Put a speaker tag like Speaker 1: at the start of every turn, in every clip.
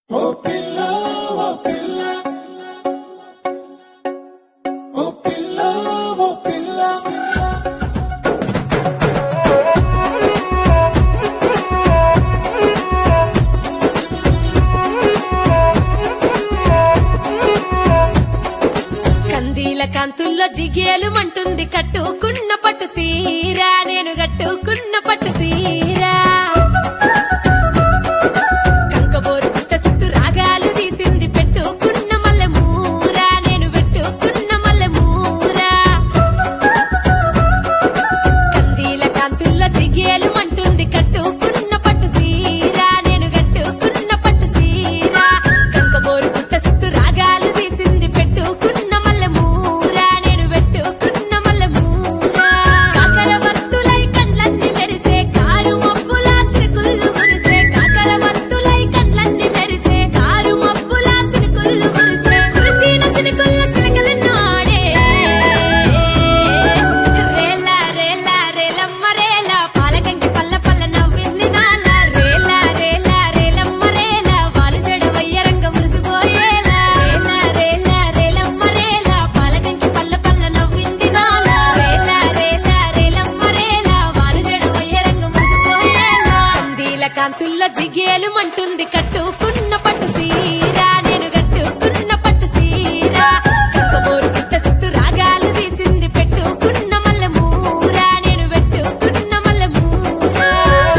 Speaker 1: ఓ పిల్ల ఓ పిల్ల ఓ పిల్ల ఓ పిల్ల
Speaker 2: కందీల కాంతుల్లో జిగేలు మంటుంది కట్టుకున్న పట్టు సీరా నేను కట్టుకున్న పట్టు సీరా కంకబోరు గుట్ట చుట్టూ రాగాలు తీసింది పెట్టుకున్న మల్లె మూరా నేను పెట్టుకున్న మల్లె మూరా కందీల కాంతుల్లో జిగేలు మంటుంది కట్టుకున్న పట్టు సీరా నేను కట్టుకున్న పట్టు సీరా కంకబోరు గుట్ట చుట్టూ రాగాలు తీసింది పెట్టుకున్న మల్లె మూరా నేను పెట్టుకున్న మల్లె మూరా కాకర వత్తులై కండ్లన్నీ మెరిసే కారు మబ్బులా సిరుకుళ్ళు గురిసే కాకర వత్తులై కండ్లన్నీ మెరిసే కారు మబ్బులా సిరుకుళ్ళు గురిసే కురిసిన సినుకుల్ల సిలకలెన్నో ఆడే రేలా రేలా రేలమ్మ రేలా పాలకంకి పల్ల పల్ల నవ్వింది నాల రేలా రేలా రేలమ్మ రేలా వాలు జడవయ్య రంగ మురిసిపోయేలా రేలా రేలా రేలమ్మ రేలా పాలకంకి పల్ల పల్ల నవ్వింది నాల రేలా రేలా రేలమ్మ రేలా వాలు జడవయ్య రంగ మురిసిపోయేలా కందీల కాంతుల్లో జిగేలు మంటుంది కట్టుకున్న పట్టు సీరా నేను కట్టుకున్న పట్టు సీరా కక్కబోరు పుట్ట చుట్టూ రాగాలు తీసింది పెట్టుకున్న మల్లె మూరా నేను పెట్టుకున్న మల్లె మూరా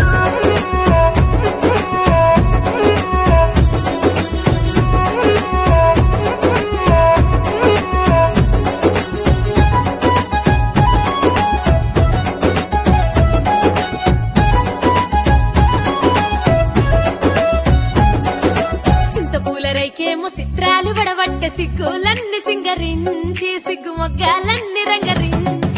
Speaker 2: సింతపూల రైకేమో చిత్రాలు వడబట్ట సిగ్గులన్నీ సింగరించి సిగ్గు మొగ్గాలన్నీ రంగరించి